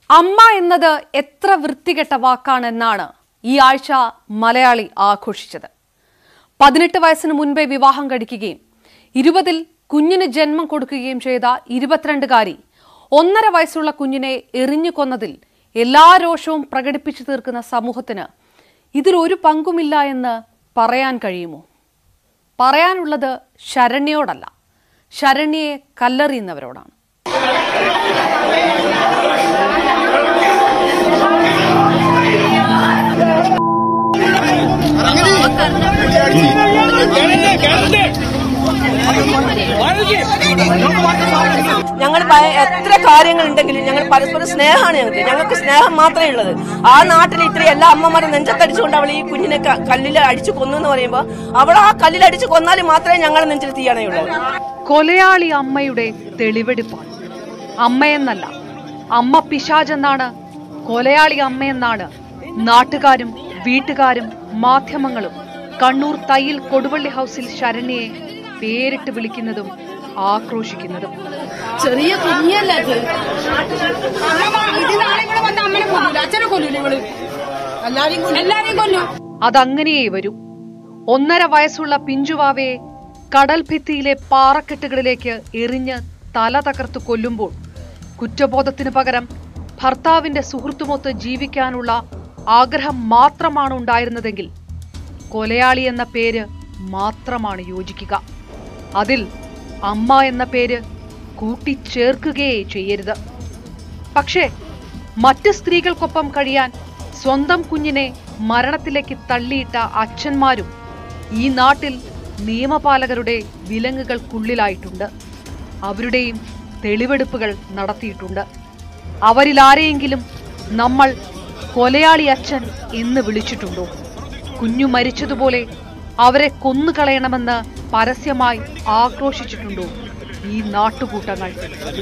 അമ്മ എന്നത് എത്ര വൃത്തികെട്ട വാക്കാണെന്നാണ് ഈ ആഴ്ച മലയാളി ആഘോഷിച്ചത് പതിനെട്ട് വയസ്സിന് മുൻപേ വിവാഹം കഴിക്കുകയും ഇരുപതിൽ കുഞ്ഞിന് ജന്മം കൊടുക്കുകയും ചെയ്ത ഇരുപത്തിരണ്ടുകാരി ഒന്നര വയസ്സുള്ള കുഞ്ഞിനെ എറിഞ്ഞു കൊന്നതിൽ എല്ലാ രോഷവും പ്രകടിപ്പിച്ചു തീർക്കുന്ന സമൂഹത്തിന് ഇതിലൊരു പങ്കുമില്ല എന്ന് പറയാൻ കഴിയുമോ പറയാനുള്ളത് ശരണ്യയോടല്ല ശരണ്യയെ കല്ലെറിയുന്നവരോടാണ് ഞങ്ങൾ എത്ര കാര്യങ്ങൾ ഉണ്ടെങ്കിലും ഞങ്ങൾ പരസ്പരം സ്നേഹമാണ് ഞങ്ങൾക്ക് ഞങ്ങൾക്ക് സ്നേഹം മാത്രമേ ഉള്ളത് ആ നാട്ടിൽ ഇത്ര എല്ലാ അമ്മമാരും നെഞ്ചത്തടിച്ചുകൊണ്ട് അവൾ ഈ കുഞ്ഞിനെ ക- കല്ലിൽ അടിച്ചു കൊന്നു എന്ന് പറയുമ്പോൾ അവൾ ആ കല്ലിൽ അടിച്ചു കൊന്നാൽ മാത്രമേ ഞങ്ങൾ നെഞ്ചിൽ തീയണയുള്ളൂ കൊലയാളി അമ്മയുടെ തെളിവെടുപ്പാണ് അമ്മയെന്നല്ല അമ്മ പിശാചെന്നാണ് കൊലയാളി അമ്മയെന്നാണ് നാട്ടുകാരും വീട്ടുകാരും മാധ്യമങ്ങളും കണ്ണൂർ തയ്യിൽ കൊടുവള്ളി ഹൗസിൽ ശരണ്യയെ പേരിട്ട് വിളിക്കുന്നതും ആക്രോശിക്കുന്നതും ചെറിയ കുഞ്ഞല്ല ഇത് ഇത് നാളെ ഇവിടെ വന്ന് അമ്മനെ കൊല്ലൂല അച്ഛനെ കൊല്ലൂല ഇവള് എല്ലാരെയും കൊല്ലും എല്ലാരെയും കൊല്ലും അതങ്ങനെയേ വരൂ ഒന്നര വയസ്സുള്ള പിഞ്ചുവാവയെ കടൽ ഭിത്തിയിലെ പാറക്കെട്ടുകളിലേക്ക് എറിഞ്ഞ് തല തകർത്ത് കൊല്ലുമ്പോൾ കുറ്റബോധത്തിന് പകരം ഭർത്താവിന്റെ സുഹൃത്തുമൊത്ത് ജീവിക്കാനുള്ള ആഗ്രഹം മാത്രമാണ് ഉണ്ടായിരുന്നതെങ്കിൽ കൊലയാളി എന്ന പേര് മാത്രമാണ് യോജിക്കുക അതിൽ അമ്മ എന്ന പേര് കൂട്ടിച്ചേർക്കുകയേ ചെയ്യരുത് പക്ഷേ മറ്റ് സ്ത്രീകൾക്കൊപ്പം കഴിയാൻ സ്വന്തം കുഞ്ഞിനെ മരണത്തിലേക്ക് തള്ളിയിട്ട അച്ഛന്മാരും ഈ നാട്ടിൽ നിയമപാലകരുടെ വിലങ്ങുകൾക്കുള്ളിലായിട്ടുണ്ട് അവരുടെയും തെളിവെടുപ്പുകൾ നടത്തിയിട്ടുണ്ട് അവരിൽ ആരെയെങ്കിലും നമ്മൾ കൊലയാളി അച്ഛൻ എന്ന് വിളിച്ചിട്ടുണ്ടോ കുഞ്ഞു മരിച്ചതുപോലെ അവരെ കൊന്നുകളയണമെന്ന് പരസ്യമായി ആക്രോശിച്ചിട്ടുണ്ടോ ഈ നാട്ടുകൂട്ടങ്ങൾ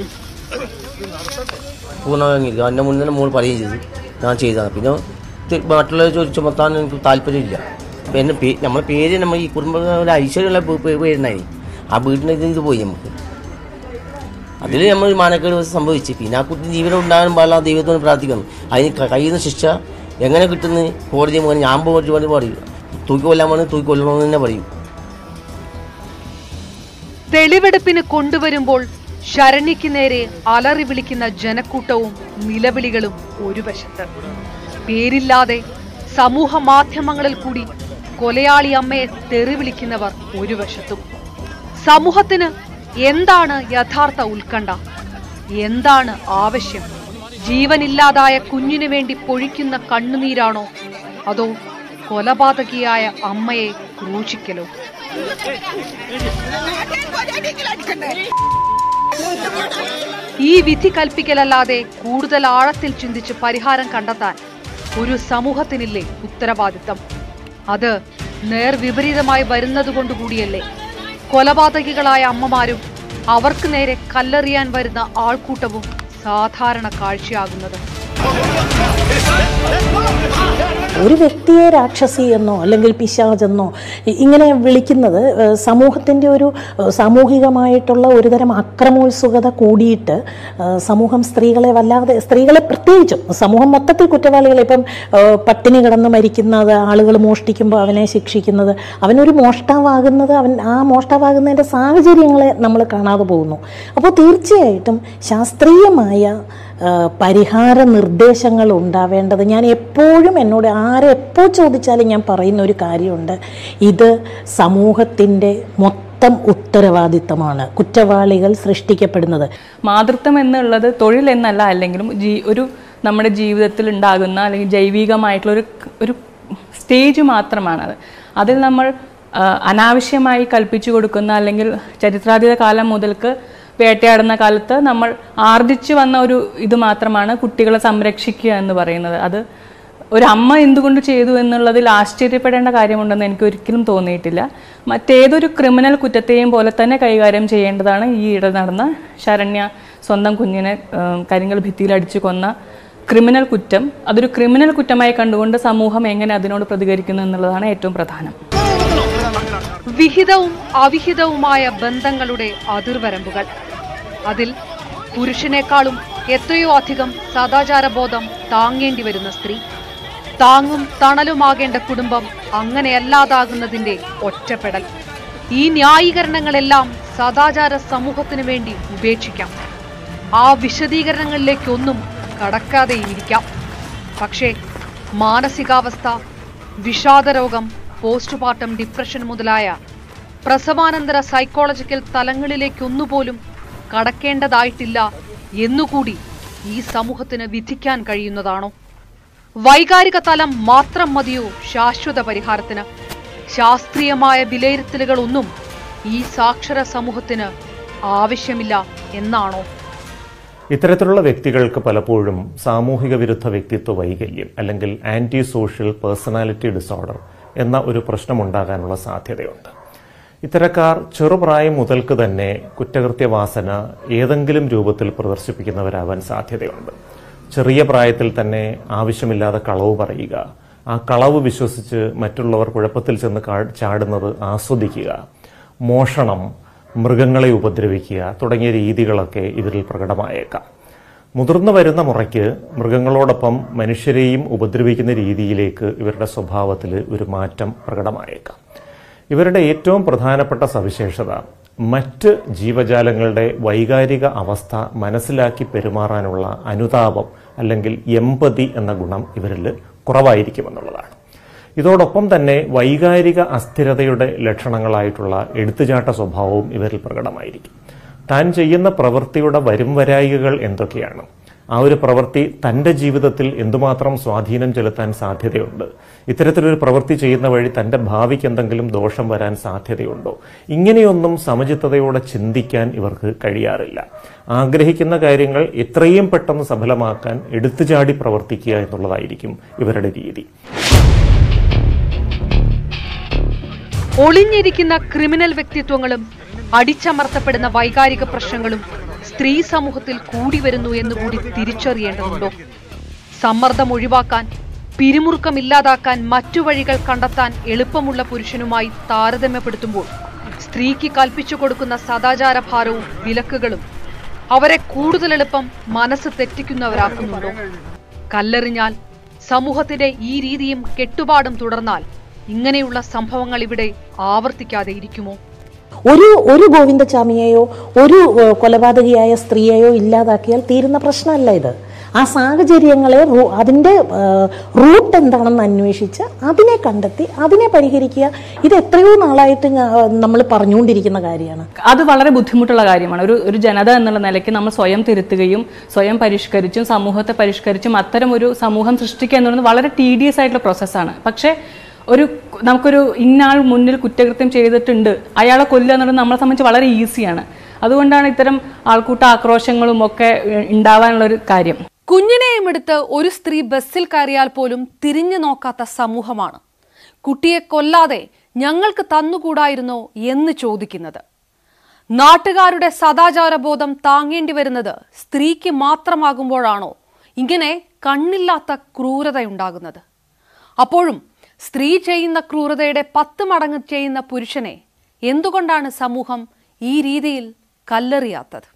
പൂർണ്ണമാകില്ല എൻ്റെ മുന്നിൽ തന്നെ മോൾ പറയുകയും ചെയ്തു ഞാൻ ചെയ്തതാണ് പിന്നെ ഇത് മറ്റുള്ളവർ ചോദിച്ചു ചുമത്താൻ എനിക്ക് താല്പര്യമില്ല അപ്പം എന്നെ പേ നമ്മളെ പേര് നമ്മൾ ഈ കുടുംബ ഒരു ഐശ്വര്യമുള്ള പേ- പേ- പേരുണ്ടായി ആ വീട്ടിൽ ഇത് ഇത് പോയി നമുക്ക് അതിൽ നമ്മൾ മാനക്കേട് സംഭവിച്ചു പിന്നെ ആ കുട്ടി ജീവനം ഉണ്ടാകാൻ പാടില്ല ദൈവത്തോട് പ്രാർത്ഥിക്കണം അതിന് ക- കഴിയുന്ന ശിക്ഷ എങ്ങനെ കിട്ടുന്നു കോടതി മുഖേന ഞാൻ പോയി വേണ്ടി പറയും തൂക്കി കൊല്ലാൻ വേണമെങ്കിൽ തൂക്കി കൊല്ലണമെന്ന് തന്നെ പറയും തെളിവെടുപ്പിന് കൊണ്ടുവരുമ്പോൾ ശരണ്യയ്ക്ക് നേരെ അലറി വിളിക്കുന്ന ജനക്കൂട്ടവും നിലവിളികളും ഒരു വശത്ത് പേരില്ലാതെ സമൂഹ മാധ്യമങ്ങളിൽ കൂടി കൊലയാളി അമ്മയെ തെറി വിളിക്കുന്നവർ ഒരു വശത്തും സമൂഹത്തിന് എന്താണ് യഥാർത്ഥ ഉത്കണ്ഠ എന്താണ് ആവശ്യം ജീവനില്ലാതായ കുഞ്ഞിനു വേണ്ടി പൊഴിക്കുന്ന കണ്ണുനീരാണോ അതോ കൊലപാതകിയായ അമ്മയെ ക്രൂശിക്കലോ ഈ വിധി കൽപ്പിക്കലല്ലാതെ കൂടുതൽ ആഴത്തിൽ ചിന്തിച്ച് പരിഹാരം കണ്ടെത്താൻ ഒരു സമൂഹത്തിനില്ലേ ഉത്തരവാദിത്തം അത് നേർവിപരീതമായി വരുന്നതുകൊണ്ടുകൂടിയല്ലേ കൊലപാതകികളായ അമ്മമാരും അവർക്ക് നേരെ കല്ലെറിയാൻ വരുന്ന ആൾക്കൂട്ടവും സാധാരണ കാഴ്ചയാകുന്നത് ഒരു വ്യക്തിയെ രാക്ഷസി എന്നോ അല്ലെങ്കിൽ പിശാചെന്നോ ഇ- ഇങ്ങനെ വിളിക്കുന്നത് ഏഹ്, സമൂഹത്തിൻ്റെ ഒരു ഏഹ്, സാമൂഹികമായിട്ടുള്ള ഒരുതരം അക്രമോത്സുകത കൂടിയിട്ട് ഏഹ്, സമൂഹം സ്ത്രീകളെ വല്ലാതെ സ്ത്രീകളെ പ്രത്യേകിച്ചും സമൂഹം മൊത്തത്തിൽ കുറ്റവാളികളെ ഇപ്പം ഏഹ്, പട്ടിണി കിടന്ന് മരിക്കുന്നത് ആളുകൾ മോഷ്ടിക്കുമ്പോൾ അവനെ ശിക്ഷിക്കുന്നത് അവനൊരു മോഷ്ടാവാകുന്നത് അവൻ ആ മോഷ്ടാവാകുന്നതിൻ്റെ സാഹചര്യങ്ങളെ നമ്മൾ കാണാതെ പോകുന്നു അപ്പോൾ തീർച്ചയായിട്ടും ശാസ്ത്രീയമായ ആ, പരിഹാര നിർദ്ദേശങ്ങൾ ഉണ്ടാവേണ്ടത് ഞാൻ എപ്പോഴും എന്നോട് ആരെപ്പോൾ ചോദിച്ചാലും ഞാൻ പറയുന്ന ഒരു കാര്യമുണ്ട് ഇത് സമൂഹത്തിൻ്റെ മൊത്തം ഉത്തരവാദിത്തമാണ് കുറ്റവാളികൾ സൃഷ്ടിക്കപ്പെടുന്നത് മാതൃത്വം എന്നുള്ളത് തൊഴിൽ എന്നല്ല അല്ലെങ്കിലും ജീ ഒരു നമ്മുടെ ജീവിതത്തിൽ ഉണ്ടാകുന്ന അല്ലെങ്കിൽ ജൈവികമായിട്ടുള്ള ഒരു ഒരു സ്റ്റേജ് മാത്രമാണത് അതിൽ നമ്മൾ ആ, അനാവശ്യമായി കൽപ്പിച്ചു കൊടുക്കുന്ന അല്ലെങ്കിൽ ചരിത്രാതീത കാലം മുതൽക്ക് വേട്ടയാടുന്ന കാലത്ത് നമ്മൾ ആർജിച്ചു വന്ന ഒരു ഇത് മാത്രമാണ് കുട്ടികളെ സംരക്ഷിക്കുക എന്ന് പറയുന്നത് അത് ഒരു അമ്മ എന്തുകൊണ്ട് ചെയ്തു എന്നുള്ളതിൽ ആശ്ചര്യപ്പെടേണ്ട കാര്യമുണ്ടെന്ന് എനിക്ക് ഒരിക്കലും തോന്നിയിട്ടില്ല മറ്റേതൊരു ക്രിമിനൽ കുറ്റത്തെയും പോലെ തന്നെ കൈകാര്യം ചെയ്യേണ്ടതാണ് ഈ ഇട നടന്ന ശരണ്യ സ്വന്തം കുഞ്ഞിനെ ഏം, കരിങ്കൽ ഭിത്തിയിൽ അടിച്ചു കൊന്ന ക്രിമിനൽ കുറ്റം അതൊരു ക്രിമിനൽ കുറ്റമായി കണ്ടുകൊണ്ട് സമൂഹം എങ്ങനെ അതിനോട് പ്രതികരിക്കുന്നു എന്നുള്ളതാണ് ഏറ്റവും പ്രധാനം വിഹിതവും അവിഹിതവുമായ ബന്ധങ്ങളുടെ അതിർവരമ്പുകൾ അതിൽ പുരുഷനേക്കാളും എത്രയോ അധികം സദാചാരബോധം താങ്ങേണ്ടി വരുന്ന സ്ത്രീ താങ്ങും തണലുമാകേണ്ട കുടുംബം അങ്ങനെയല്ലാതാകുന്നതിന്റെ ഒറ്റപ്പെടൽ ഈ ന്യായീകരണങ്ങളെല്ലാം സദാചാര സമൂഹത്തിനു വേണ്ടി ഉപേക്ഷിക്കാം ആ വിശദീകരണങ്ങളിലേക്കൊന്നും കടക്കാതെയിരിക്കാം പക്ഷേ മാനസികാവസ്ഥ വിഷാദരോഗം പോസ്റ്റ്മോർട്ടം ഡിപ്രഷൻ മുതലായ പ്രസവാനന്തര സൈക്കോളജിക്കൽ തലങ്ങളിലേക്കൊന്നുപോലും കടക്കേണ്ടതായിട്ടില്ല എന്നുകൂടി ഈ സമൂഹത്തിന് വിധിക്കാൻ കഴിയുന്നതാണോ വൈകാരിക തലം മാത്രം മതിയോ ശാശ്വത പരിഹാരത്തിന് ശാസ്ത്രീയമായ വിലയിരുത്തലുകളൊന്നും ഈ സാക്ഷര സമൂഹത്തിന് ആവശ്യമില്ല എന്നാണോ ഇത്തരത്തിലുള്ള വ്യക്തികൾക്ക് പലപ്പോഴും സാമൂഹിക വിരുദ്ധ വ്യക്തിത്വ വൈകല്യം അല്ലെങ്കിൽ ആന്റി സോഷ്യൽ പേഴ്സണാലിറ്റി ഡിസോർഡർ എന്ന ഒരു പ്രശ്നമുണ്ടാകാനുള്ള സാധ്യതയുണ്ട് ഇത്തരക്കാർ ചെറുപ്രായം മുതൽക്ക് തന്നെ കുറ്റകൃത്യവാസന ഏതെങ്കിലും രൂപത്തിൽ പ്രദർശിപ്പിക്കുന്നവരാവാൻ സാധ്യതയുണ്ട് ചെറിയ പ്രായത്തിൽ തന്നെ ആവശ്യമില്ലാതെ കളവ് പറയുക ആ കളവ് വിശ്വസിച്ച് മറ്റുള്ളവർ കുഴപ്പത്തിൽ ചെന്ന് കാ- ചാടുന്നത് ആസ്വദിക്കുക മോഷണം മൃഗങ്ങളെ ഉപദ്രവിക്കുക തുടങ്ങിയ രീതികളൊക്കെ ഇവരിൽ പ്രകടമായേക്കാം മുതിർന്നു വരുന്ന മുറയ്ക്ക് മൃഗങ്ങളോടൊപ്പം മനുഷ്യരെയും ഉപദ്രവിക്കുന്ന രീതിയിലേക്ക് ഇവരുടെ സ്വഭാവത്തിൽ ഒരു മാറ്റം പ്രകടമായേക്കാം ഇവരുടെ ഏറ്റവും പ്രധാനപ്പെട്ട സവിശേഷത മറ്റ് ജീവജാലങ്ങളുടെ വൈകാരിക അവസ്ഥ മനസ്സിലാക്കി പെരുമാറാനുള്ള അനുതാപം അല്ലെങ്കിൽ എമ്പതി എന്ന ഗുണം ഇവരിൽ കുറവായിരിക്കുമെന്നുള്ളതാണ് ഇതോടൊപ്പം തന്നെ വൈകാരിക അസ്ഥിരതയുടെ ലക്ഷണങ്ങളായിട്ടുള്ള എടുത്തുചാട്ട സ്വഭാവവും ഇവരിൽ പ്രകടമായിരിക്കും താൻ ചെയ്യുന്ന പ്രവൃത്തിയുടെ വരും വരായികകൾ എന്തൊക്കെയാണ് ആ ഒരു പ്രവൃത്തി തൻ്റെ ജീവിതത്തിൽ എന്തുമാത്രം സ്വാധീനം ചെലുത്താൻ സാധ്യതയുണ്ട് ഇത്തരത്തിലൊരു പ്രവൃത്തി ചെയ്യുന്ന വഴി തൻ്റെ ഭാവിക്ക് എന്തെങ്കിലും ദോഷം വരാൻ സാധ്യതയുണ്ടോ ഇങ്ങനെയൊന്നും സമചിത്തതയോടെ ചിന്തിക്കാൻ ഇവർക്ക് കഴിയാറില്ല ആഗ്രഹിക്കുന്ന കാര്യങ്ങൾ എത്രയും പെട്ടെന്ന് സഫലമാക്കാൻ എടുത്തുചാടി പ്രവർത്തിക്കുക എന്നുള്ളതായിരിക്കും ഇവരുടെ രീതി ഒളിഞ്ഞിരിക്കുന്ന ക്രിമിനൽ വ്യക്തിത്വങ്ങളും അടിച്ചമർത്തപ്പെടുന്ന വൈകാരിക പ്രശ്നങ്ങളും സ്ത്രീ സമൂഹത്തിൽ കൂടി വരുന്നു എന്നുകൂടി തിരിച്ചറിയേണ്ടതുണ്ടോ സമ്മർദ്ദം ഒഴിവാക്കാൻ പിരിമുറുക്കം ഇല്ലാതാക്കാൻ മറ്റു വഴികൾ കണ്ടെത്താൻ എളുപ്പമുള്ള പുരുഷനുമായി താരതമ്യപ്പെടുത്തുമ്പോൾ സ്ത്രീക്ക് കൽപ്പിച്ചു കൊടുക്കുന്ന സദാചാര ഭാരവും വിലക്കുകളും അവരെ കൂടുതൽ എളുപ്പം മനസ്സ് തെറ്റിക്കുന്നവരാക്കുന്നുണ്ടോ കല്ലെറിഞ്ഞാൽ സമൂഹത്തിന്റെ ഈ രീതിയും കെട്ടുപാടും തുടർന്നാൽ ഇങ്ങനെയുള്ള സംഭവങ്ങൾ ഇവിടെ ആവർത്തിക്കാതെ ഇരിക്കുമോ ഒരു ഒരു ഗോവിന്ദചാമിയെയോ ഒരു ഏഹ്, കൊലപാതകിയായ സ്ത്രീയെയോ ഇല്ലാതാക്കിയാൽ തീരുന്ന പ്രശ്നമല്ല ഇത് ആ സാഹചര്യങ്ങളെ റൂ- അതിന്റെ ഏഹ്, റൂട്ട് എന്താണെന്ന് അന്വേഷിച്ച് അതിനെ കണ്ടെത്തി അതിനെ പരിഹരിക്കുക ഇത് എത്രയോ നാളായിട്ട് നമ്മൾ പറഞ്ഞുകൊണ്ടിരിക്കുന്ന കാര്യമാണ് അത് വളരെ ബുദ്ധിമുട്ടുള്ള കാര്യമാണ് ഒരു ഒരു ജനത എന്നുള്ള നിലയ്ക്ക് നമ്മൾ സ്വയം തിരുത്തുകയും സ്വയം പരിഷ്കരിച്ചും സമൂഹത്തെ പരിഷ്കരിച്ചും അത്തരം ഒരു സമൂഹം സൃഷ്ടിക്കുക എന്നുള്ളത് വളരെ ടീഡിയസ് ആയിട്ടുള്ള പ്രോസസ്സാണ് പക്ഷേ ഒരു നമുക്കൊരു ഇന്നാൾ മുന്നിൽ കുറ്റകൃത്യം ചെയ്തിട്ടുണ്ട് അയാളെ കൊല്ലുക എന്നുള്ളത് നമ്മളെ സംബന്ധിച്ച് വളരെ ഈസിയാണ് അതുകൊണ്ടാണ് ഇത്തരം ആൾക്കൂട്ട ആക്രോശങ്ങളും ഒക്കെ ഏഹ്, ഉണ്ടാവാനുള്ള ഒരു കാര്യം കുഞ്ഞിനെയും എടുത്ത് ഒരു സ്ത്രീ ബസ്സിൽ കയറിയാൽ പോലും തിരിഞ്ഞു നോക്കാത്ത സമൂഹമാണ് കുട്ടിയെ കൊല്ലാതെ ഞങ്ങൾക്ക് തന്നുകൂടായിരുന്നോ എന്ന് ചോദിക്കുന്നത് നാട്ടുകാരുടെ സദാചാരബോധം താങ്ങേണ്ടി വരുന്നത് സ്ത്രീക്ക് മാത്രമാകുമ്പോഴാണോ ഇങ്ങനെ കണ്ണില്ലാത്ത ക്രൂരതയുണ്ടാകുന്നത് അപ്പോഴും സ്ത്രീ ചെയ്യുന്ന ക്രൂരതയുടെ പത്ത് മടങ്ങ് ചെയ്യുന്ന പുരുഷനെ എന്തുകൊണ്ടാണ് സമൂഹം ഈ രീതിയിൽ കല്ലെറിയാത്തത്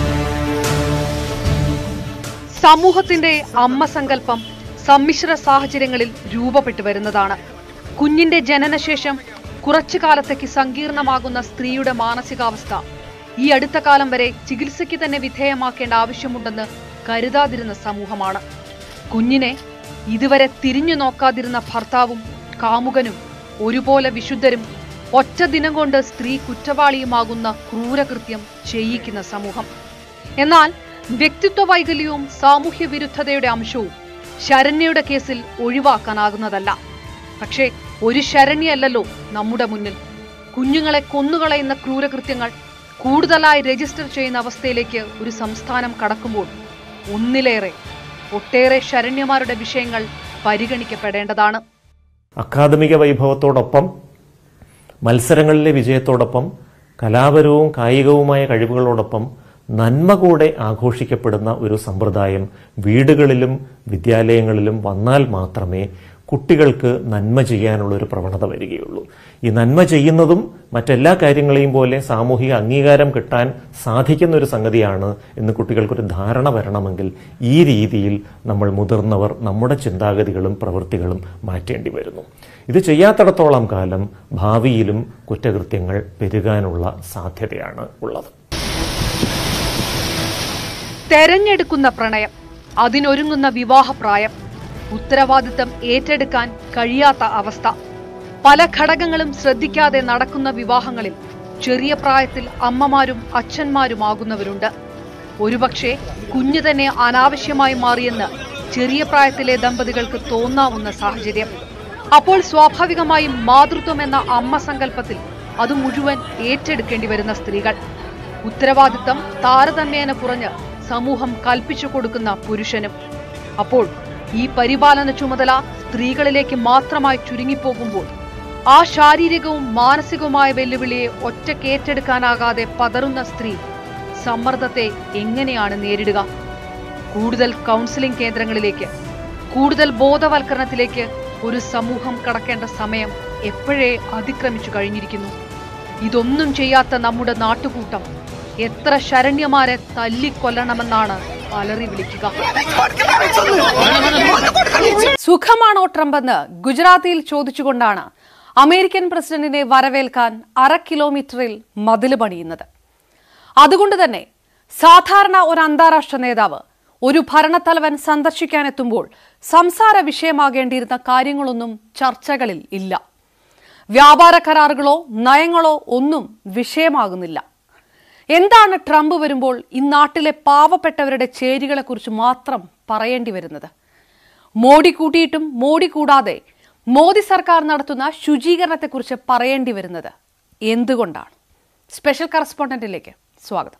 സമൂഹത്തിന്റെ അമ്മ സങ്കല്പം സമ്മിശ്ര സാഹചര്യങ്ങളിൽ രൂപപ്പെട്ടു വരുന്നതാണ് കുഞ്ഞിന്റെ ജനനശേഷം കുറച്ചു കാലത്തേക്ക് സങ്കീർണമാകുന്ന സ്ത്രീയുടെ മാനസികാവസ്ഥ ഈ അടുത്ത കാലം വരെ ചികിത്സയ്ക്ക് തന്നെ വിധേയമാക്കേണ്ട ആവശ്യമുണ്ടെന്ന് കരുതാതിരുന്ന സമൂഹമാണ് കുഞ്ഞിനെ ഇതുവരെ തിരിഞ്ഞു നോക്കാതിരുന്ന ഭർത്താവും കാമുകനും ഒരുപോലെ വിശുദ്ധരും ഒറ്റ ദിനം കൊണ്ട് സ്ത്രീ കുറ്റവാളിയുമാകുന്ന ക്രൂരകൃത്യം ചെയ്യിക്കുന്ന സമൂഹം എന്നാൽ വ്യക്തിത്വ വൈകല്യവും സാമൂഹ്യ വിരുദ്ധതയുടെ അംശവും ശരണ്യയുടെ കേസിൽ ഒഴിവാക്കാനാകുന്നതല്ല പക്ഷേ ഒരു ശരണ്യല്ലല്ലോ നമ്മുടെ മുന്നിൽ കുഞ്ഞുങ്ങളെ കൊന്നുകളയുന്ന ക്രൂരകൃത്യങ്ങൾ കൂടുതലായി രജിസ്റ്റർ ചെയ്യുന്ന അവസ്ഥയിലേക്ക് ഒരു സംസ്ഥാനം കടക്കുമ്പോൾ ഒന്നിലേറെ ഒട്ടേറെ ശരണ്യമാരുടെ വിഷയങ്ങൾ പരിഗണിക്കപ്പെടേണ്ടതാണ് അക്കാദമിക വൈഭവത്തോടൊപ്പം മത്സരങ്ങളിലെ വിജയത്തോടൊപ്പം കലാപരവും കായികവുമായ കഴിവുകളോടൊപ്പം നന്മ കൂടെ ആഘോഷിക്കപ്പെടുന്ന ഒരു സമ്പ്രദായം വീടുകളിലും വിദ്യാലയങ്ങളിലും വന്നാൽ മാത്രമേ കുട്ടികൾക്ക് നന്മ ചെയ്യാനുള്ള ഒരു പ്രവണത വരികയുള്ളൂ ഈ നന്മ ചെയ്യുന്നതും മറ്റെല്ലാ കാര്യങ്ങളെയും പോലെ സാമൂഹിക അംഗീകാരം കിട്ടാൻ സാധിക്കുന്ന ഒരു സംഗതിയാണ് എന്ന് കുട്ടികൾക്കൊരു ധാരണ വരണമെങ്കിൽ ഈ രീതിയിൽ നമ്മൾ മുതിർന്നവർ നമ്മുടെ ചിന്താഗതികളും പ്രവൃത്തികളും മാറ്റേണ്ടി വരുന്നു ഇത് ചെയ്യാത്തിടത്തോളം കാലം ഭാവിയിലും കുറ്റകൃത്യങ്ങൾ പെരുകാനുള്ള സാധ്യതയാണ് ഉള്ളത് തെരഞ്ഞെടുക്കുന്ന പ്രണയം അതിനൊരുങ്ങുന്ന വിവാഹപ്രായം ഉത്തരവാദിത്തം ഏറ്റെടുക്കാൻ കഴിയാത്ത അവസ്ഥ പല ഘടകങ്ങളും ശ്രദ്ധിക്കാതെ നടക്കുന്ന വിവാഹങ്ങളിൽ ചെറിയ പ്രായത്തിൽ അമ്മമാരും അച്ഛന്മാരുമാകുന്നവരുണ്ട് ഒരുപക്ഷെ കുഞ്ഞു തന്നെ അനാവശ്യമായി മാറിയെന്ന് ചെറിയ പ്രായത്തിലെ ദമ്പതികൾക്ക് തോന്നാവുന്ന സാഹചര്യം അപ്പോൾ സ്വാഭാവികമായും മാതൃത്വം എന്ന അമ്മ സങ്കല്പത്തിൽ അത് മുഴുവൻ ഏറ്റെടുക്കേണ്ടി വരുന്ന സ്ത്രീകൾ ഉത്തരവാദിത്തം താരതമ്യേന കുറഞ്ഞ് സമൂഹം കൽപ്പിച്ചു കൊടുക്കുന്ന പുരുഷനും അപ്പോൾ ഈ പരിപാലന ചുമതല സ്ത്രീകളിലേക്ക് മാത്രമായി ചുരുങ്ങിപ്പോകുമ്പോൾ ആ ശാരീരികവും മാനസികവുമായ വെല്ലുവിളിയെ ഒറ്റക്കേറ്റെടുക്കാനാകാതെ പതറുന്ന സ്ത്രീ സമ്മർദ്ദത്തെ എങ്ങനെയാണ് നേരിടുക കൂടുതൽ കൗൺസിലിംഗ് കേന്ദ്രങ്ങളിലേക്ക് കൂടുതൽ ബോധവൽക്കരണത്തിലേക്ക് ഒരു സമൂഹം കടക്കേണ്ട സമയം എപ്പോഴേ അതിക്രമിച്ചു കഴിഞ്ഞിരിക്കുന്നു ഇതൊന്നും ചെയ്യാത്ത നമ്മുടെ നാട്ടുകൂട്ടം എത്ര ശരണ്യമാരെ തല്ലിക്കൊല്ലണമെന്നാണ് അലറി വിളിക്കുക സുഖമാണോ ട്രംപ് എന്ന് ഗുജറാത്തിയിൽ ചോദിച്ചുകൊണ്ടാണ് അമേരിക്കൻ പ്രസിഡന്റിനെ വരവേൽക്കാൻ അര കിലോമീറ്ററിൽ മതില് പണിയുന്നത് അതുകൊണ്ട് തന്നെ സാധാരണ ഒരു അന്താരാഷ്ട്ര നേതാവ് ഒരു ഭരണത്തലവൻ സന്ദർശിക്കാനെത്തുമ്പോൾ സംസാര വിഷയമാകേണ്ടിയിരുന്ന കാര്യങ്ങളൊന്നും ചർച്ചകളിൽ ഇല്ല വ്യാപാര കരാറുകളോ നയങ്ങളോ ഒന്നും വിഷയമാകുന്നില്ല എന്താണ് ട്രംപ് വരുമ്പോൾ ഈ നാട്ടിലെ പാവപ്പെട്ടവരുടെ ചേരികളെക്കുറിച്ച് മാത്രം പറയേണ്ടി വരുന്നത് മോഡി കൂട്ടിയിട്ടും മോഡി കൂടാതെ മോദി സർക്കാർ നടത്തുന്ന ശുചീകരണത്തെക്കുറിച്ച് പറയേണ്ടി വരുന്നത് എന്തുകൊണ്ടാണ് സ്പെഷ്യൽ കറസ്പോണ്ടന്റിലേക്ക് സ്വാഗതം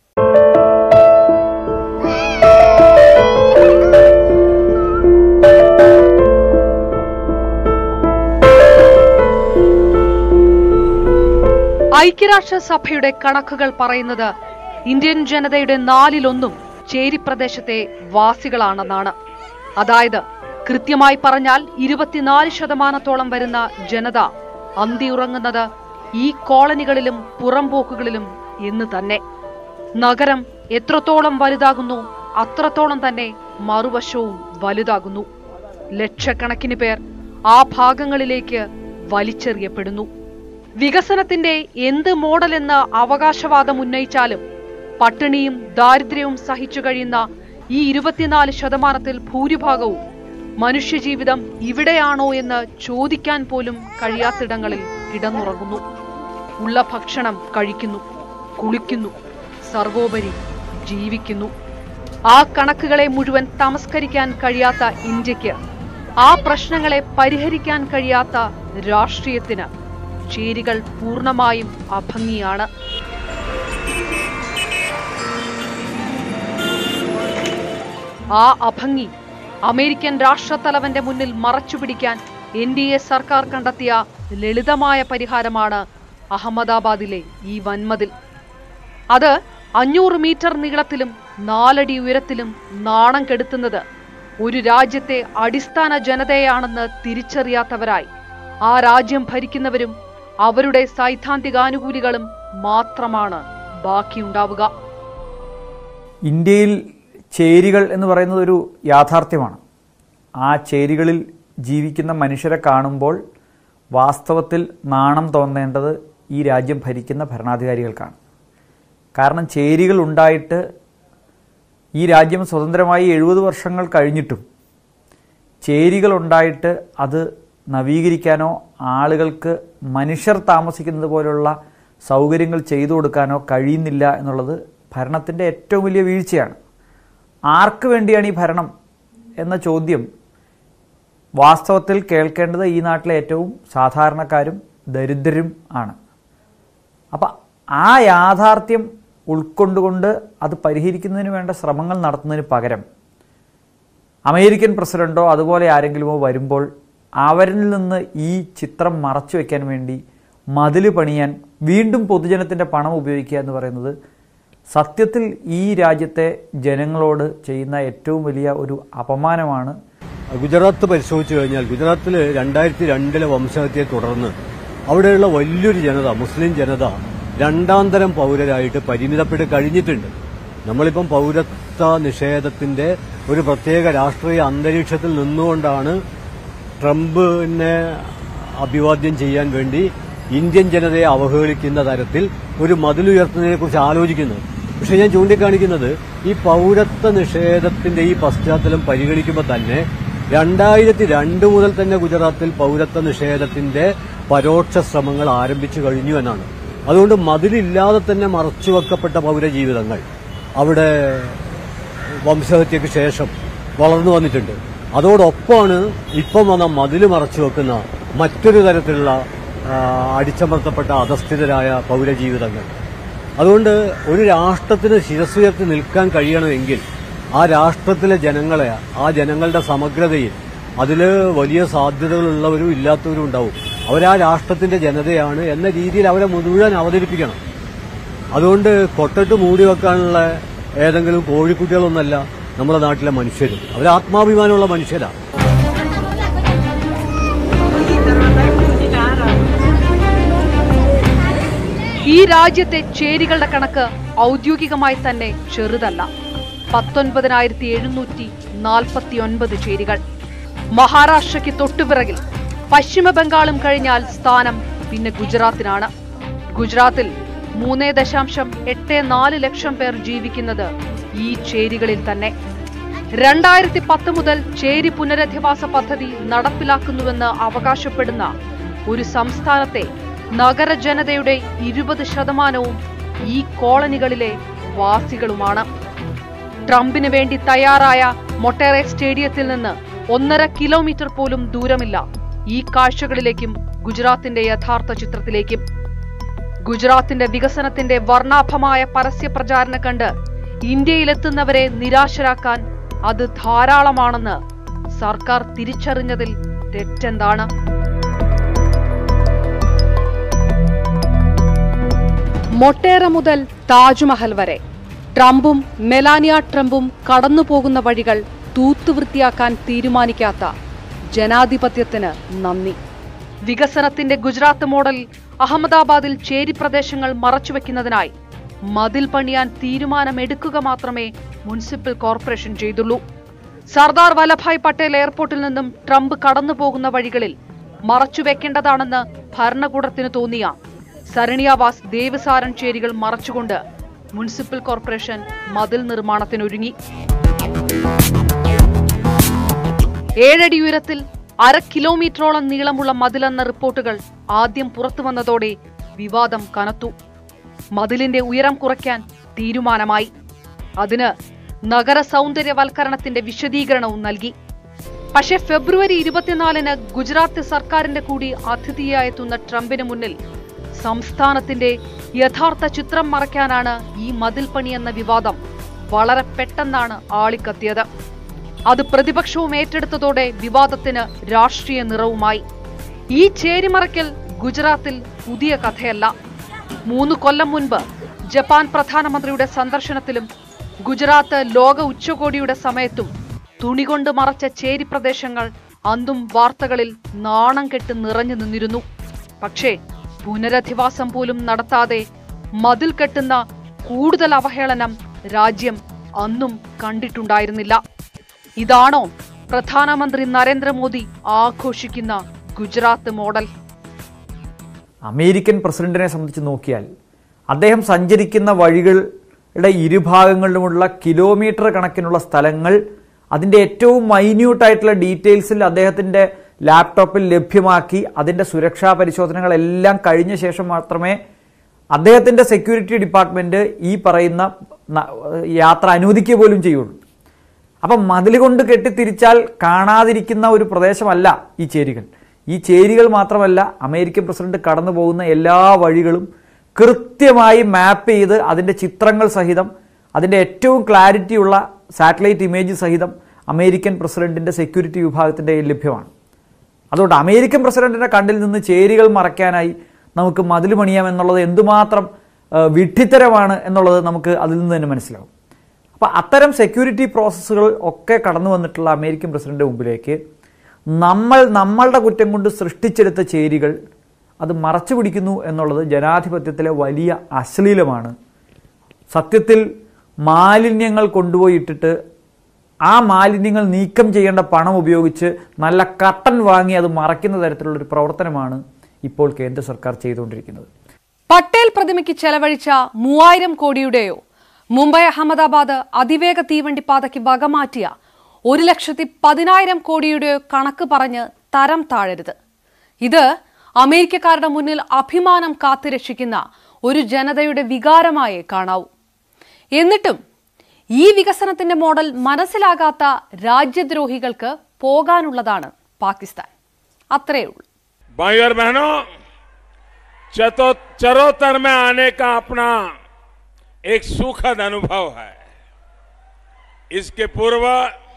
ഐക്യരാഷ്ട്രസഭയുടെ കണക്കുകൾ പറയുന്നത് ഇന്ത്യൻ ജനതയുടെ നാലിലൊന്നും ചേരിപ്രദേശത്തെ വാസികളാണെന്നാണ് അതായത് കൃത്യമായി പറഞ്ഞാൽ ഇരുപത്തിനാല് ശതമാനത്തോളം വരുന്ന ജനത അന്തിയുറങ്ങുന്നത് ഈ കോളനികളിലും പുറംപോക്കുകളിലും എന്ന് തന്നെ നഗരം എത്രത്തോളം വലുതാകുന്നു അത്രത്തോളം തന്നെ മറുവശവും വലുതാകുന്നു ലക്ഷക്കണക്കിന് പേർ ആ ഭാഗങ്ങളിലേക്ക് വലിച്ചെറിയപ്പെടുന്നു വികസനത്തിന്റെ എന്ത് മോഡലെന്ന് അവകാശവാദം ഉന്നയിച്ചാലും പട്ടിണിയും ദാരിദ്ര്യവും സഹിച്ചു കഴിയുന്ന ഈ ഇരുപത്തിനാല് ശതമാനത്തിൽ ഭൂരിഭാഗവും മനുഷ്യജീവിതം ഇവിടെയാണോ എന്ന് ചോദിക്കാൻ പോലും കഴിയാത്തിടങ്ങളിൽ കിടന്നുറങ്ങുന്നു ഉള്ള ഭക്ഷണം കഴിക്കുന്നു കുളിക്കുന്നു സർവോപരി ജീവിക്കുന്നു ആ കണക്കുകളെ മുഴുവൻ തമസ്കരിക്കാൻ കഴിയാത്ത ഇന്ത്യക്ക് ആ പ്രശ്നങ്ങളെ പരിഹരിക്കാൻ കഴിയാത്ത രാഷ്ട്രീയത്തിന് ചേരികൾ പൂർണ്ണമായും അഭംഗിയാണ് ആ അഭംഗി അമേരിക്കൻ രാഷ്ട്രത്തലവന്റെ മുന്നിൽ മറച്ചുപിടിക്കാൻ എൻ ഡി എ സർക്കാർ കണ്ടെത്തിയ ലളിതമായ പരിഹാരമാണ് അഹമ്മദാബാദിലെ ഈ വൻമതിൽ അത് അഞ്ഞൂറ് മീറ്റർ നീളത്തിലും നാലടി ഉയരത്തിലും നാണം കെടുത്തുന്നത് ഒരു രാജ്യത്തെ അടിസ്ഥാന ജനതയാണെന്ന് തിരിച്ചറിയാത്തവരായി ആ രാജ്യം ഭരിക്കുന്നവരും അവരുടെ സൈദ്ധാന്തികാനുകൂലികളും മാത്രമാണ് ബാക്കിയുണ്ടാവുക ഇന്ത്യയിൽ ചേരികൾ എന്ന് പറയുന്നത് ഒരു യാഥാർത്ഥ്യമാണ് ആ ചേരികളിൽ ജീവിക്കുന്ന മനുഷ്യരെ കാണുമ്പോൾ വാസ്തവത്തിൽ നാണം തോന്നേണ്ടത് ഈ രാജ്യം ഭരിക്കുന്ന ഭരണാധികാരികൾക്കാണ് കാരണം ചേരികൾ ഉണ്ടായിട്ട് ഈ രാജ്യം സ്വതന്ത്രമായി എഴുപത് വർഷങ്ങൾ കഴിഞ്ഞിട്ടും ചേരികൾ ഉണ്ടായിട്ട് അത് നവീകരിക്കാനോ ആളുകൾക്ക് മനുഷ്യർ താമസിക്കുന്നത് പോലുള്ള സൗകര്യങ്ങൾ ചെയ്തു കൊടുക്കാനോ കഴിയുന്നില്ല എന്നുള്ളത് ഭരണത്തിൻ്റെ ഏറ്റവും വലിയ വീഴ്ചയാണ് ആർക്ക് വേണ്ടിയാണ് ഈ ഭരണം എന്ന ചോദ്യം വാസ്തവത്തിൽ കേൾക്കേണ്ടത് ഈ നാട്ടിലെ ഏറ്റവും സാധാരണക്കാരും ദരിദ്രരും ആണ് അപ്പം ആ യാഥാർത്ഥ്യം ഉൾക്കൊണ്ടുകൊണ്ട് അത് പരിഹരിക്കുന്നതിന് വേണ്ട ശ്രമങ്ങൾ നടത്തുന്നതിന് പകരം അമേരിക്കൻ പ്രസിഡന്റോ അതുപോലെ ആരെങ്കിലുമോ വരുമ്പോൾ അവരിൽ നിന്ന് ഈ ചിത്രം മറച്ചു വയ്ക്കാൻ വേണ്ടി മതില് പണിയാൻ വീണ്ടും പൊതുജനത്തിൻ്റെ പണം ഉപയോഗിക്കുക എന്ന് പറയുന്നത് സത്യത്തിൽ ഈ രാജ്യത്തെ ജനങ്ങളോട് ചെയ്യുന്ന ഏറ്റവും വലിയ ഒരു അപമാനമാണ് ഗുജറാത്ത് പരിശോധിച്ചു കഴിഞ്ഞാൽ ഗുജറാത്തിൽ രണ്ടായിരത്തി രണ്ടിലെ വംശഹത്യയെ തുടർന്ന് അവിടെയുള്ള വലിയൊരു ജനത മുസ്ലിം ജനത രണ്ടാം തരം പൗരരായിട്ട് പരിമിതപ്പെട്ട് കഴിഞ്ഞിട്ടുണ്ട് നമ്മളിപ്പം പൗരത്വ നിഷേധത്തിന്റെ ഒരു പ്രത്യേക രാഷ്ട്രീയ അന്തരീക്ഷത്തിൽ നിന്നുകൊണ്ടാണ് ട്രംപിനെ അഭിവാദ്യം ചെയ്യാൻ വേണ്ടി ഇന്ത്യൻ ജനതയെ അവഹേളിക്കുന്ന തരത്തിൽ ഒരു മതിലുയർത്തുന്നതിനെ കുറിച്ച് ആലോചിക്കുന്നത് പക്ഷെ ഞാൻ ചൂണ്ടിക്കാണിക്കുന്നത് ഈ പൗരത്വ നിഷേധത്തിന്റെ ഈ പശ്ചാത്തലം പരിഗണിക്കുമ്പോൾ തന്നെ രണ്ടായിരത്തി രണ്ട് മുതൽ തന്നെ ഗുജറാത്തിൽ പൗരത്വ നിഷേധത്തിന്റെ പരോക്ഷ ശ്രമങ്ങൾ ആരംഭിച്ചു കഴിഞ്ഞു എന്നാണ് അതുകൊണ്ട് മതിലില്ലാതെ തന്നെ മറച്ചുവെക്കപ്പെട്ട പൗരജീവിതങ്ങൾ അവിടെ വംശഹത്യക്ക് ശേഷം വളർന്നു വന്നിട്ടുണ്ട് അതോടൊപ്പമാണ് ഇപ്പം വന്ന മതില് മറച്ചു വെക്കുന്ന മറ്റൊരു തരത്തിലുള്ള ആ, അടിച്ചമർത്തപ്പെട്ട അധസ്ഥിതരായ പൗരജീവിതങ്ങൾ അതുകൊണ്ട് ഒരു രാഷ്ട്രത്തിന് ശിരസ്സുയർത്തി നിൽക്കാൻ കഴിയണമെങ്കിൽ ആ രാഷ്ട്രത്തിലെ ജനങ്ങളെ ആ ജനങ്ങളുടെ സമഗ്രതയിൽ അതിൽ വലിയ സാധ്യതകളുള്ളവരും ഇല്ലാത്തവരും ഉണ്ടാവും അവരാ രാഷ്ട്രത്തിന്റെ ജനതയാണ് എന്ന രീതിയിൽ അവരെ മുഴുവൻ അവതരിപ്പിക്കണം അതുകൊണ്ട് കൊട്ടിട്ട് മൂടി വെക്കാനുള്ള ഏതെങ്കിലും കോഴിക്കുട്ടികളൊന്നല്ല നമ്മുടെ നാട്ടിലെ മനുഷ്യർ അവർ ആത്മാഭിമാനമുള്ള മനുഷ്യരാണ് ഈ രാജ്യത്തെ ചേരികളുടെ കണക്ക് ഔദ്യോഗികമായി തന്നെ ചെറുതല്ല പത്തൊൻപതിനായിരത്തി എഴുന്നൂറ്റി നാൽപ്പത്തി ഒൻപത് ചേരികൾ മഹാരാഷ്ട്രയ്ക്ക് തൊട്ടുപിറകിൽ പശ്ചിമ ബംഗാളും കഴിഞ്ഞാൽ സ്ഥാനം പിന്നെ ഗുജറാത്തിനാണ് ഗുജറാത്തിൽ മൂന്ന് ദശാംശം എട്ട് നാല് ലക്ഷം പേർ ജീവിക്കുന്നത് ഈ ചേരികളിൽ തന്നെ രണ്ടായിരത്തി പത്ത് മുതൽ ചേരി പുനരധിവാസ പദ്ധതി നടപ്പിലാക്കുന്നുവെന്ന് അവകാശപ്പെടുന്ന ഒരു സംസ്ഥാനത്തെ നഗരജനതയുടെ ഇരുപത് ശതമാനവും ഈ കോളനികളിലെ വാസികളുമാണ് ട്രംപിന് വേണ്ടി തയ്യാറായ മൊട്ടേറെ സ്റ്റേഡിയത്തിൽ നിന്ന് ഒന്നര കിലോമീറ്റർ പോലും ദൂരമില്ല ഈ കാഴ്ചകളിലേക്കും ഗുജറാത്തിന്റെ യഥാർത്ഥ ചിത്രത്തിലേക്കും ഗുജറാത്തിന്റെ വികസനത്തിന്റെ വർണ്ണാഭമായ പരസ്യ പ്രചാരണ കണ്ട് ഇന്ത്യയിലെത്തുന്നവരെ നിരാശരാക്കാൻ അത് ധാരാളമാണെന്ന് സർക്കാർ തിരിച്ചറിഞ്ഞതിൽ തെറ്റെന്താണ് മൊട്ടേറ മുതൽ താജ്മഹൽ വരെ ട്രംപും മെലാനിയ ട്രംപും കടന്നുപോകുന്ന വഴികൾ തൂത്തുവൃത്തിയാക്കാൻ തീരുമാനിക്കാത്ത ജനാധിപത്യത്തിന് നന്ദി വികസനത്തിന്റെ ഗുജറാത്ത് മോഡൽ അഹമ്മദാബാദിൽ ചേരി പ്രദേശങ്ങൾ മറച്ചുവെക്കുന്നതിനായി മതിൽ പണിയാൻ തീരുമാനമെടുക്കുക മാത്രമേ മുനിസിപ്പൽ കോർപ്പറേഷൻ ചെയ്തുള്ളൂ സർദാർ വല്ലഭായ് പട്ടേൽ എയർപോർട്ടിൽ നിന്നും ട്രംപ് കടന്നുപോകുന്ന വഴികളിൽ മറച്ചുവെക്കേണ്ടതാണെന്ന് ഭരണകൂടത്തിന് തോന്നിയ സരണിയാവാസ് ദേവസാരൻ ചേരികൾ മറച്ചുകൊണ്ട് മുനിസിപ്പൽ കോർപ്പറേഷൻ മതിൽ നിർമ്മാണത്തിനൊരുങ്ങി ഏഴടി ഉയരത്തിൽ അര കിലോമീറ്ററോളം നീളമുള്ള മതിലെന്ന റിപ്പോർട്ടുകൾ ആദ്യം പുറത്തുവന്നതോടെ വിവാദം കനത്തു മതിലിന്റെ ഉയരം കുറയ്ക്കാൻ തീരുമാനമായി അതിന് നഗര സൗന്ദര്യവൽക്കരണത്തിന്റെ വിശദീകരണവും നൽകി പക്ഷേ ഫെബ്രുവരി ഇരുപത്തിനാലിന് ഗുജറാത്ത് സർക്കാരിന്റെ കൂടി അതിഥിയായെത്തുന്ന ട്രംപിന് മുന്നിൽ സംസ്ഥാനത്തിന്റെ യഥാർത്ഥ ചിത്രം മറയ്ക്കാനാണ് ഈ മതിൽ പണി എന്ന വിവാദം വളരെ പെട്ടെന്നാണ് ആളിക്കത്തിയത് അത് പ്രതിപക്ഷവും ഏറ്റെടുത്തതോടെ വിവാദത്തിന് രാഷ്ട്രീയ നിറവുമായി ഈ ചേരിമറയ്ക്കൽ ഗുജറാത്തിൽ പുതിയ കഥയല്ല മൂന്ന് കൊല്ലം മുൻപ് ജപ്പാൻ പ്രധാനമന്ത്രിയുടെ സന്ദർശനത്തിലും ഗുജറാത്ത് ലോക ഉച്ചകോടിയുടെ സമയത്തും തുണികൊണ്ട് മറച്ച ചേരി പ്രദേശങ്ങൾ അന്നും വാർത്തകളിൽ നാണം കെട്ട് നിറഞ്ഞു നിന്നിരുന്നു പക്ഷേ പുനരധിവാസം പോലും നടത്താതെ മതിൽ കെട്ടുന്ന കൂടുതൽ അവഹേളനം രാജ്യം അന്നും കണ്ടിട്ടുണ്ടായിരുന്നില്ല ഇതാണോ പ്രധാനമന്ത്രി നരേന്ദ്രമോദി ആഘോഷിക്കുന്ന ഗുജറാത്ത് മോഡൽ അമേരിക്കൻ പ്രസിഡന്റിനെ സംബന്ധിച്ച് നോക്കിയാൽ അദ്ദേഹം സഞ്ചരിക്കുന്ന വഴികളുടെ ഇരുഭാഗങ്ങളിലുമുള്ള കിലോമീറ്റർ കണക്കിനുള്ള സ്ഥലങ്ങൾ അതിൻ്റെ ഏറ്റവും മൈന്യൂട്ടായിട്ടുള്ള ഡീറ്റെയിൽസിൽ അദ്ദേഹത്തിൻ്റെ ലാപ്ടോപ്പിൽ ലഭ്യമാക്കി അതിൻ്റെ സുരക്ഷാ പരിശോധനകളെല്ലാം കഴിഞ്ഞ ശേഷം മാത്രമേ അദ്ദേഹത്തിൻ്റെ സെക്യൂരിറ്റി ഡിപ്പാർട്ട്മെൻറ്റ് ഈ പറയുന്ന ന- യാത്ര അനുവദിക്കുക പോലും ചെയ്യുള്ളൂ അപ്പം മതിൽ കൊണ്ട് കെട്ടിത്തിരിച്ചാൽ കാണാതിരിക്കുന്ന ഒരു പ്രദേശമല്ല ഈ ചേരികൾ ഈ ചേരികൾ മാത്രമല്ല അമേരിക്കൻ പ്രസിഡന്റ് കടന്നു പോകുന്ന എല്ലാ വഴികളും കൃത്യമായി മാപ്പ് ചെയ്ത് അതിൻ്റെ ചിത്രങ്ങൾ സഹിതം അതിൻ്റെ ഏറ്റവും ക്ലാരിറ്റിയുള്ള സാറ്റലൈറ്റ് ഇമേജ് സഹിതം അമേരിക്കൻ പ്രസിഡന്റിന്റെ സെക്യൂരിറ്റി വിഭാഗത്തിൻ്റെ കയ്യിൽ ലഭ്യമാണ് അതുകൊണ്ട് അമേരിക്കൻ പ്രസിഡന്റിന്റെ കണ്ണിൽ നിന്ന് ചേരികൾ മറയ്ക്കാനായി നമുക്ക് മതിൽ പണിയാം എന്നുള്ളത് എന്തുമാത്രം ആ, വിഡ്ഢിത്തരമാണ് എന്നുള്ളത് നമുക്ക് അതിൽ നിന്ന് തന്നെ മനസ്സിലാവും അപ്പം അപ്പം അത്തരം സെക്യൂരിറ്റി പ്രോസസ്സുകൾ ഒക്കെ കടന്നു വന്നിട്ടുള്ള അമേരിക്കൻ പ്രസിഡന്റ് മുമ്പിലേക്ക് നമ്മൾ നമ്മളുടെ കുറ്റം കൊണ്ട് സൃഷ്ടിച്ചെടുത്ത ചേരികൾ അത് മറച്ചു പിടിക്കുന്നു എന്നുള്ളത് ജനാധിപത്യത്തിലെ വലിയ അശ്ലീലമാണ് സത്യത്തിൽ മാലിന്യങ്ങൾ കൊണ്ടുപോയി ഇട്ടിട്ട് ആ മാലിന്യങ്ങൾ നീക്കം ചെയ്യേണ്ട പണം ഉപയോഗിച്ച് നല്ല കട്ടൻ വാങ്ങി അത് മറയ്ക്കുന്ന തരത്തിലുള്ള ഒരു പ്രവർത്തനമാണ് ഇപ്പോൾ കേന്ദ്ര സർക്കാർ ചെയ്തുകൊണ്ടിരിക്കുന്നത് പട്ടേൽ പ്രതിമയ്ക്ക് ചെലവഴിച്ച മൂവായിരം കോടിയുടെയോ മുംബൈ അഹമ്മദാബാദ് അതിവേഗ തീവണ്ടിപ്പാതയ്ക്ക് വകമാറ്റിയ ഒരു ലക്ഷത്തി പതിനായിരം കോടിയുടെയോ കണക്ക് പറഞ്ഞ് തരം താഴരുത് ഇത് അമേരിക്കക്കാരുടെ മുന്നിൽ അഭിമാനം കാത്തുരക്ഷിക്കുന്ന ഒരു ജനതയുടെ വികാരമായേ കാണാവൂ എന്നിട്ടും ഈ വികസനത്തിന്റെ മോഡൽ മനസ്സിലാകാത്ത രാജ്യദ്രോഹികൾക്ക് പോകാനുള്ളതാണ് പാകിസ്ഥാൻ അത്രയേ ഉള്ളൂ भाई और बहनों चतो चरोतर में आने का अपना एक सुखद अनुभव है इसके पूर्व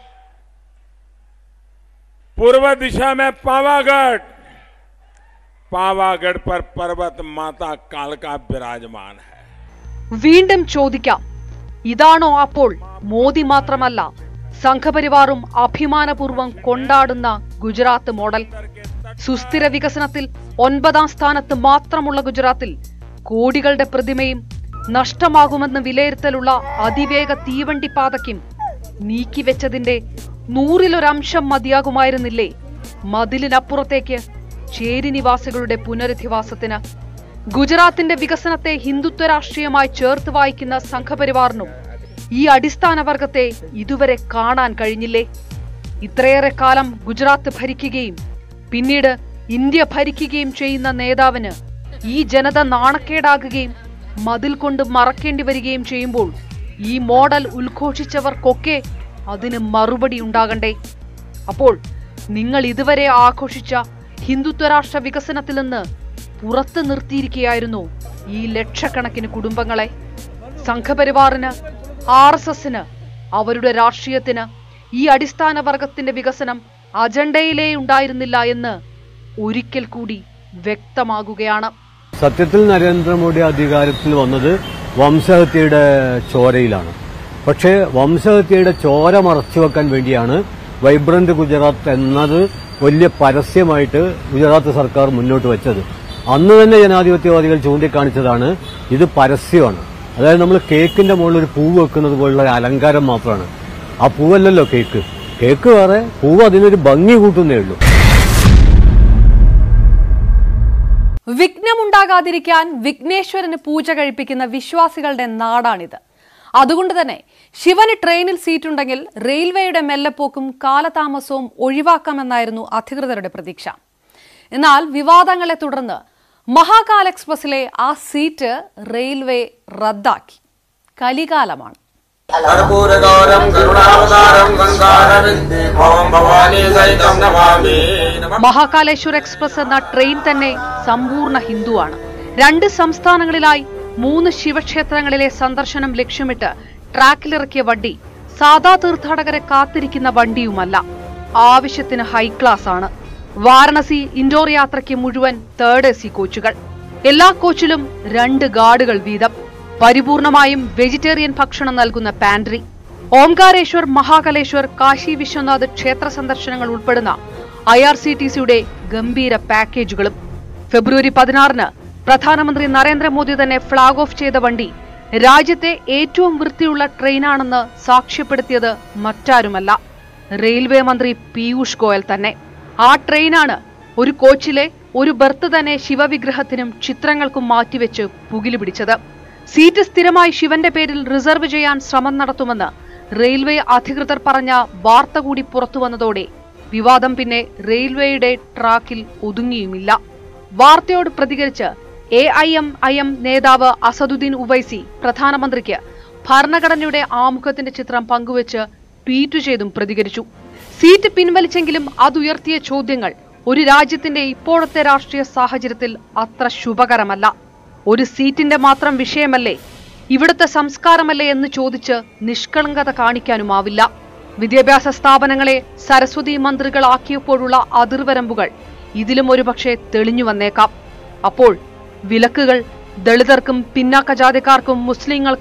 पूर्व दिशा में पावागढ़ पावागढ़ पर पर्वत माता कालका विराजमान है വീണ്ടും ചോദിക്കാം ഇതാണോ അപ്പോൾ മോദി മാത്രമല്ല സംഘപരിവാറും അഭിമാനപൂർവ്വം കൊണ്ടാടുന്ന ഗുജറാത്ത് മോഡൽ സുസ്ഥിര വികസനത്തിൽ ഒൻപതാം സ്ഥാനത്ത് മാത്രമുള്ള ഗുജറാത്തിൽ കോടികളുടെ പ്രതിമയും നഷ്ടമാകുമെന്ന് വിലയിരുത്തലുള്ള അതിവേഗ തീവണ്ടിപ്പാതയ്ക്കും നീക്കിവെച്ചതിന്റെ നൂറിലൊരംശം മതിയാകുമായിരുന്നില്ലേ മതിലിനപ്പുറത്തേക്ക് ചേരി നിവാസികളുടെ പുനരധിവാസത്തിന് ഗുജറാത്തിന്റെ വികസനത്തെ ഹിന്ദുത്വ രാഷ്ട്രീയമായി ചേർത്ത് വായിക്കുന്ന സംഘപരിവാറിനും ഈ അടിസ്ഥാന വർഗത്തെ ഇതുവരെ കാണാൻ കഴിഞ്ഞില്ലേ ഇത്രയേറെ കാലം ഗുജറാത്ത് ഭരിക്കുകയും പിന്നീട് ഇന്ത്യ ഭരിക്കുകയും ചെയ്യുന്ന നേതാവിന് ഈ ജനത നാണക്കേടാകുകയും മതിൽ കൊണ്ട് മറക്കേണ്ടി വരികയും ചെയ്യുമ്പോൾ ഈ മോഡൽ ഉദ്ഘോഷിച്ചവർക്കൊക്കെ അതിന് മറുപടി ഉണ്ടാകണ്ടേ അപ്പോൾ നിങ്ങൾ ഇതുവരെ ആഘോഷിച്ച ഹിന്ദുത്വ രാഷ്ട്ര വികസനത്തിൽ നിന്ന് പുറത്തു നിർത്തിയിരിക്കുകയായിരുന്നു ഈ ലക്ഷക്കണക്കിന് കുടുംബങ്ങളെ സംഘപരിവാറിന് ആർ എസ് എസിന് അവരുടെ രാഷ്ട്രീയത്തിന് ഈ അടിസ്ഥാന വർഗത്തിന്റെ വികസനം അജണ്ടയിലേ ഉണ്ടായിരുന്നില്ല എന്ന് ഒരിക്കൽ കൂടി വ്യക്തമാകുകയാണ് സത്യത്തിൽ നരേന്ദ്രമോദി അധികാരത്തിൽ വന്നത് വംശഹത്യയുടെ ചോരയിലാണ് പക്ഷേ വംശഹത്യയുടെ ചോര മറച്ചു വെക്കാൻ വേണ്ടിയാണ് വൈബ്രന്റ് ഗുജറാത്ത് എന്നത് വലിയ പരസ്യമായിട്ട് ഗുജറാത്ത് സർക്കാർ മുന്നോട്ട് വെച്ചത് അന്ന് തന്നെ ജനാധിപത്യവാദികൾ ചൂണ്ടിക്കാണിച്ചതാണ് ഇത് പരസ്യമാണ് അതായത് നമ്മൾ കേക്കിന്റെ മുകളിൽ ഒരു പൂവ് വെക്കുന്നത് പോലുള്ള ഒരു അലങ്കാരം മാത്രമാണ് ആ പൂവല്ലല്ലോ കേക്ക് കേക്ക് വേറെ പൂവ് അതിനൊരു ഭംഗി കൂട്ടുന്നേ ഉള്ളൂ വിഘ്നമുണ്ടാകാതിരിക്കാൻ വിഘ്നേശ്വരന് പൂജ കഴിപ്പിക്കുന്ന വിശ്വാസികളുടെ നാടാണിത് അതുകൊണ്ട് തന്നെ ശിവന് ട്രെയിനിൽ സീറ്റുണ്ടെങ്കിൽ റെയിൽവേയുടെ മെല്ലപ്പോക്കും കാലതാമസവും ഒഴിവാക്കാമെന്നായിരുന്നു അധികൃതരുടെ പ്രതീക്ഷ എന്നാൽ വിവാദങ്ങളെ തുടർന്ന് മഹാകാൽ എക്സ്പ്രസിലെ ആ സീറ്റ് റെയിൽവേ റദ്ദാക്കി കലികാലമാണ് कर्पूरगौरं करुणावतारं गङ्गारविन्दे भवं भवानी सहितं नमामि മഹാകാലേശ്വർ എക്സ്പ്രസ് എന്ന ട്രെയിൻ തന്നെ സമ്പൂർണ്ണ ഹിന്ദുവാണ് രണ്ട് സംസ്ഥാനങ്ങളിലായി മൂന്ന് ശിവക്ഷേത്രങ്ങളിലെ സന്ദർശനം ലക്ഷ്യമിട്ട് ട്രാക്കിലിറക്കിയ വണ്ടി സാധാ തീർത്ഥാടകരെ കാത്തിരിക്കുന്ന വണ്ടിയുമല്ല ആവശ്യത്തിന് ഹൈക്ലാസ് ആണ് വാരണസി ഇൻഡോർ യാത്രയ്ക്ക് മുഴുവൻ തേർഡ് എ സി കോച്ചുകൾ എല്ലാ കോച്ചിലും രണ്ട് ഗാർഡുകൾ വീതം പരിപൂർണമായും വെജിറ്റേറിയൻ ഭക്ഷണം നൽകുന്ന പാൻട്രി ഓംകാരേശ്വർ മഹാകലേശ്വർ കാശി വിശ്വനാഥ് ക്ഷേത്ര സന്ദർശനങ്ങൾ ഉൾപ്പെടുന്ന ഐ ആർ സി ടി സിയുടെ ഗംഭീര പാക്കേജുകളും ഫെബ്രുവരി പതിനാറിന് പ്രധാനമന്ത്രി നരേന്ദ്രമോദി തന്നെ ഫ്ളാഗ് ഓഫ് ചെയ്ത വണ്ടി രാജ്യത്തെ ഏറ്റവും വൃത്തിയുള്ള ട്രെയിനാണെന്ന് സാക്ഷ്യപ്പെടുത്തിയത് മറ്റാരുമല്ല റെയിൽവേ മന്ത്രി പീയൂഷ് ഗോയൽ തന്നെ ആ ട്രെയിനാണ് ഒരു കോച്ചിലെ ഒരു ബർത്ത് തന്നെ ശിവവിഗ്രഹത്തിനും ചിത്രങ്ങൾക്കും മാറ്റിവെച്ച് പുകില് പിടിച്ചത് സീറ്റ് സ്ഥിരമായി ശിവന്റെ പേരിൽ റിസർവ് ചെയ്യാൻ ശ്രമം നടത്തുമെന്ന് റെയിൽവേ അധികൃതർ പറഞ്ഞ വാർത്ത കൂടി പുറത്തുവന്നതോടെ വിവാദം പിന്നെ റെയിൽവേയുടെ ട്രാക്കിൽ ഒതുങ്ങിയുമില്ല വാർത്തയോട് പ്രതികരിച്ച് A I M I M നേതാവ് അസദുദ്ദീൻ ഉവൈസി പ്രധാനമന്ത്രിക്ക് ഭരണഘടനയുടെ ആമുഖത്തിന്റെ ചിത്രം പങ്കുവച്ച് ട്വീറ്റ് ചെയ്തും പ്രതികരിച്ചു സീറ്റ് പിൻവലിച്ചെങ്കിലും അതുയർത്തിയ ചോദ്യങ്ങൾ ഒരു രാജ്യത്തിന്റെ ഇപ്പോഴത്തെ രാഷ്ട്രീയ സാഹചര്യത്തിൽ അത്ര ശുഭകരമല്ല ഒരു സീറ്റിന്റെ മാത്രം വിഷയമല്ലേ ഇവിടുത്തെ സംസ്കാരമല്ലേ എന്ന് ചോദിച്ച് നിഷ്കളങ്കത കാണിക്കാനുമാവില്ല വിദ്യാഭ്യാസ സ്ഥാപനങ്ങളെ സരസ്വതി മന്ത്രികളാക്കിയപ്പോഴുള്ള അതിർവരമ്പുകൾ ഇതിലും ഒരുപക്ഷെ തെളിഞ്ഞു വന്നേക്കാം അപ്പോൾ വിലക്കുകൾ ദളിതർക്കും പിന്നാക്ക ജാതിക്കാർക്കും മുസ്ലിങ്ങൾക്കും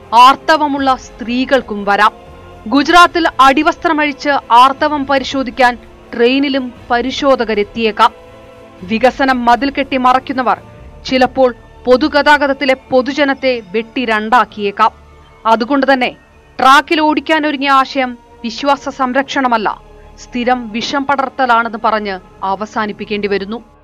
ആർത്തവമുള്ള സ്ത്രീകൾക്കും വരാം ഗുജറാത്തിൽ അടിവസ്ത്രമഴിച്ച് ആർത്തവം പരിശോധിക്കാൻ ട്രെയിനിലും പരിശോധകരെത്തിയേക്കാം വികസനം മതിൽ കെട്ടി മറയ്ക്കുന്നവർ ചിലപ്പോൾ പൊതുഗതാഗതത്തിലെ പൊതുജനത്തെ വെട്ടി രണ്ടാക്കിയേക്കാം അതുകൊണ്ട് തന്നെ ട്രാക്കിൽ ഓടിക്കാനൊരുങ്ങിയ ആശയം വിശ്വാസ സംരക്ഷണമല്ല സ്ഥിരം വിഷം പടർത്തലാണെന്ന് പറഞ്ഞ് അവസാനിപ്പിക്കേണ്ടി വരുന്നു